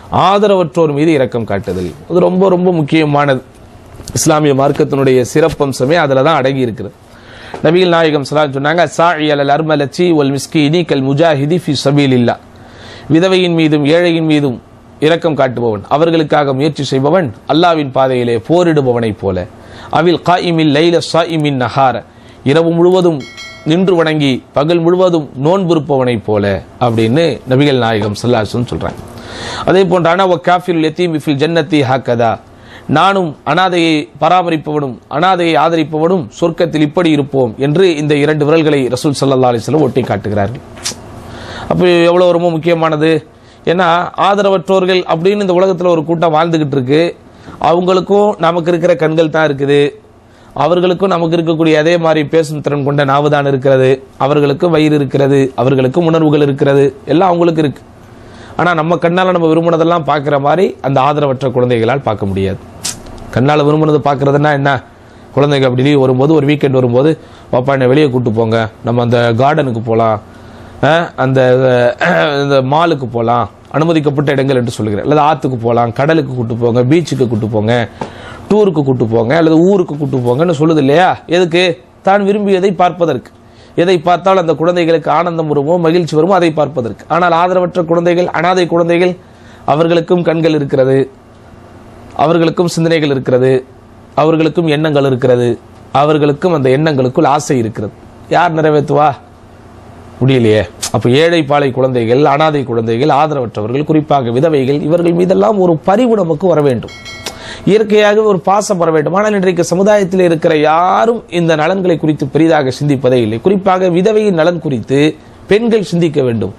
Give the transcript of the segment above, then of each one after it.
ஆதரவற்றோர் மீது இரக்கம் காட்டுதல் அது ரொம்ப ரொம்ப முக்கியமானது இஸ்லாமிய மார்க்கத்தினுடைய சிறப்பம்சமே அதில் தான் அடங்கி இருக்கிறது நபிகள் நாயகம் ஸல்லல்லாஹு அலைஹி சொன்னாங்க சாஇ அலல் அர்மலச்சி வல் மிஸ்கீனி கல் முஜாஹிதி ஃபி சபீலில்லா விதவையின் மீதும் ஏழையின் மீதும் இரக்கம் காட்டுபவன் அவர்களுக்காக முயற்சி செய்பவன் அல்லாவின் பாதையிலே போரிடுபவனைப் போல அவில் காயிமில் லைல சாயிமின் நஹார இரவு முழுவதும் நின்று வணங்கி பகல் முழுவதும் நோன்புறுப்பவனைப் போல அப்படின்னு நபிகள் நாயகம் ஸல்லல்லாஹு சொல்றாங்க அதே போன்ற அனா காஃபில் யத்தீம் ஃபில் ஜன்னத்தி ஹாக்கதா நானும் அனாதையை பராமரிப்பவனும் அனாதையை ஆதரிப்பவனும் சொர்க்கத்தில் இப்படி இருப்போம் என்று இந்த இரண்டு விரல்களை ரசூல் ஸல்லல்லாஹு அலைஹி வஸல்லம் ஒட்டி காட்டுகிறார்கள் அப்போ எவ்வளோ ரொம்ப முக்கியமானது ஏன்னா ஆதரவற்றோர்கள் அப்படின்னு இந்த உலகத்தில் ஒரு கூட்டம் வாழ்ந்துகிட்டு இருக்கு அவங்களுக்கும் நமக்கு இருக்கிற கண்கள் தான் இருக்குது அவர்களுக்கும் நமக்கு இருக்கக்கூடிய அதே மாதிரி பேசும் திறன் கொண்ட நாவு தான் இருக்கிறது அவர்களுக்கும் வயிறு இருக்கிறது அவர்களுக்கும் உணர்வுகள் இருக்கிறது எல்லாம் அவங்களுக்கு இருக்கு ஆனால் நம்ம கண்ணால் நம்ம விரும்பினதெல்லாம் பார்க்குற மாதிரி அந்த ஆதரவற்ற குழந்தைகளால் பார்க்க முடியாது கண்ணால் விரும்பினது பார்க்குறதுன்னா என்ன குழந்தைங்க அப்படி leave வரும்போது ஒரு வீக்கெண்ட் வரும்போது பாப்பா என்னை வெளியே கூட்டு போங்க நம்ம அந்த கார்டனுக்கு போகலாம் அந்த அஹ், இந்த மாலுக்கு போகலாம் அனுமதிக்கப்பட்ட இடங்கள் என்று சொல்லுகிறேன் அல்லது ஆற்றுக்கு போகலாம் கடலுக்கு கூட்டு போங்க பீச்சுக்கு கூட்டு போங்க டூருக்கு கூட்டு போங்க அல்லது ஊருக்கு கூட்டு போங்கன்னு சொல்லுது இல்லையா எதுக்கு தான் விரும்பியதை பார்ப்பதற்கு எதை பார்த்தால் அந்த குழந்தைகளுக்கு ஆனந்தம் வருமோ மகிழ்ச்சி வருமோ அதை பார்ப்பதற்கு ஆனால் ஆதரவற்ற குழந்தைகள் அனாதை குழந்தைகள் அவர்களுக்கும் கண்கள் இருக்கிறது அவர்களுக்கும் சிந்தனைகள் இருக்கிறது அவர்களுக்கும் எண்ணங்கள் இருக்கிறது அவர்களுக்கும் அந்த எண்ணங்களுக்குள் ஆசை இருக்கிறது யார் நிறைவேற்றுவா முடியலையே அப்ப ஏழை பாலை குழந்தைகள் அனாதை குழந்தைகள் ஆதரவற்றவர்கள் குறிப்பாக விதவைகள் இவர்கள் மீதெல்லாம் ஒரு பரிவு நமக்கு வர வேண்டும் இயற்கையாக ஒரு பாசம் வர வேண்டும் ஆனால் இன்றைக்கு சமுதாயத்தில் இருக்கிற யாரும் இந்த நலன்களை குறித்து பெரிதாக சிந்திப்பதே இல்லை குறிப்பாக விதவையின் நலன் குறித்து பெண்கள் சிந்திக்க வேண்டும்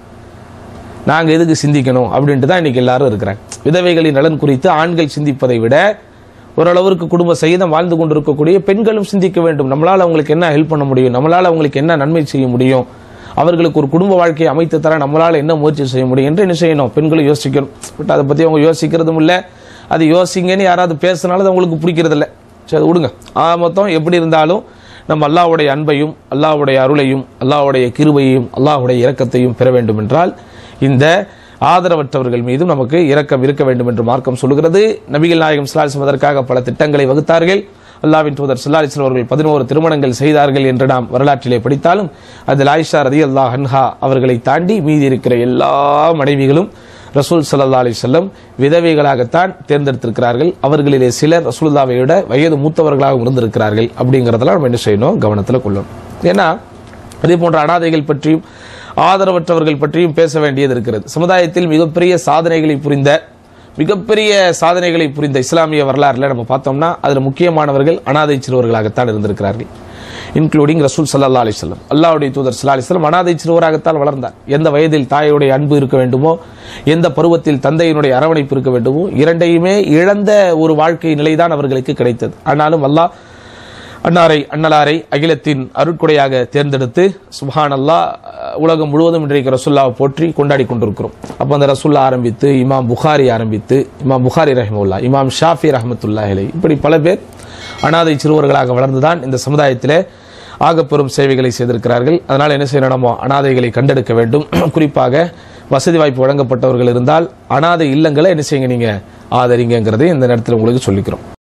நாங்க எதுக்கு சிந்திக்கணும் அப்படின்ட்டு தான் இன்னைக்கு எல்லாரும் இருக்கிறாங்க விதவைகளின் நலன் குறித்து ஆண்கள் சிந்திப்பதை விட ஓரளவிற்கு குடும்ப சகிதம் வாழ்ந்து கொண்டிருக்கக்கூடிய பெண்களும் சிந்திக்க வேண்டும் நம்மளால அவங்களுக்கு என்ன ஹெல்ப் பண்ண முடியும் நம்மளால அவங்களுக்கு என்ன நன்மை செய்ய முடியும் அவர்களுக்கு ஒரு குடும்ப வாழ்க்கையை அமைத்து தர நம்மளால என்ன முயற்சி செய்ய முடியும் என்று என்ன செய்யணும் பெண்களும் யோசிக்கணும் பட் அதை பத்தி அவங்க யோசிக்கிறதும் இல்லை அது யோசிங்கன்னு யாராவது பேசினாலும் அது அவங்களுக்கு பிடிக்கிறது இல்லை சரி அது விடுங்க ஆ மொத்தம் எப்படி இருந்தாலும் நம்ம அல்லாஹ்வுடைய அன்பையும் அல்லாஹ்வுடைய அருளையும் அல்லாஹ்வுடைய கிருபையையும் அல்லாஹ்வுடைய இரக்கத்தையும் பெற வேண்டும் என்றால் இந்த ஆதரவற்றவர்கள் மீதும் நமக்கு இரக்கம் இருக்க வேண்டும் என்று மார்க்கம் சொல்லுகிறது நபிகள் நாயகம் ஸல்லல்லாஹு அதற்காக பல திட்டங்களை வகுத்தார்கள் அல்லாவின் தூதர் ஸல்லல்லாஹு அவர்கள் பதினோரு திருமணங்கள் செய்தார்கள் என்று நாம் வரலாற்றிலே படித்தாலும் அதில் ஆயிஷா ரதி அல்லாஹ் அன்ஹா அவர்களை தாண்டி மீதி இருக்கிற எல்லா மனைவிகளும் ரசூல் ஸல்லல்லாஹு அலைஹி வஸல்லம் விதவைகளாகத்தான் தேர்ந்தெடுத்திருக்கிறார்கள் அவர்களிலே சிலர் ரசூலுல்லாவை விட வயது மூத்தவர்களாக இருந்திருக்கிறார்கள் அப்படிங்கிறதெல்லாம் நம்ம என்ன செய்யணும் கவனத்தில் கொள்ளணும் ஏன்னா அதே போன்ற அனாதைகள் பற்றியும் ஆதரவற்றவர்கள் பற்றியும் பேச வேண்டியது இருக்கிறது சமுதாயத்தில் மிகப்பெரிய சாதனைகளை புரிந்த மிகப்பெரிய சாதனைகளை புரிந்த இஸ்லாமிய வரலாறுல நம்ம பார்த்தோம்னா அதுல முக்கியமானவர்கள் அனாதை சிறுவர்களாகத்தான் இருந்திருக்கிறார்கள் இன்க்ளூடிங் ரசூல் சல்லா அலிஸ்லம் அல்லாவுடைய தூதர் சல்லா அலிஸ்லம் அனாதை சிறுவராகத்தான் வளர்ந்தார் எந்த வயதில் தாயுடைய அன்பு இருக்க வேண்டுமோ எந்த பருவத்தில் தந்தையினுடைய அரவணைப்பு இருக்க வேண்டுமோ இரண்டையுமே இழந்த ஒரு வாழ்க்கை நிலைதான் அவர்களுக்கு கிடைத்தது ஆனாலும் அல்லாஹ் அன்னாரை அன்னலாரை அகிலத்தின் அருட்கொடையாக தேர்ந்தெடுத்து சுப்ஹான் அல்லாஹ் உலகம் முழுவதும் இன்றைக்கு ரசுல்லாவை போற்றி கொண்டாடி கொண்டிருக்கிறோம் அப்போ அந்த ரசுல்லா ஆரம்பித்து இமாம் புகாரி ஆரம்பித்து இமாம் புகாரி ரஹ்முல்லா இமாம் ஷாஃபி ரஹமத்துல்லாஹிலை இப்படி பல பேர் அனாதை சிறுவர்களாக வளர்ந்துதான் இந்த சமுதாயத்திலே ஆகப்பெரும் சேவைகளை செய்திருக்கிறார்கள் அதனால் என்ன செய்யணும் நம்ம அனாதைகளை கண்டெடுக்க வேண்டும் குறிப்பாக வசதி வாய்ப்பு வழங்கப்பட்டவர்கள் இருந்தால் அனாதை இல்லங்களை என்ன செய்யுங்க நீங்க ஆதரிங்கிறதை இந்த நேரத்தில் உங்களுக்கு சொல்லிக்கிறோம்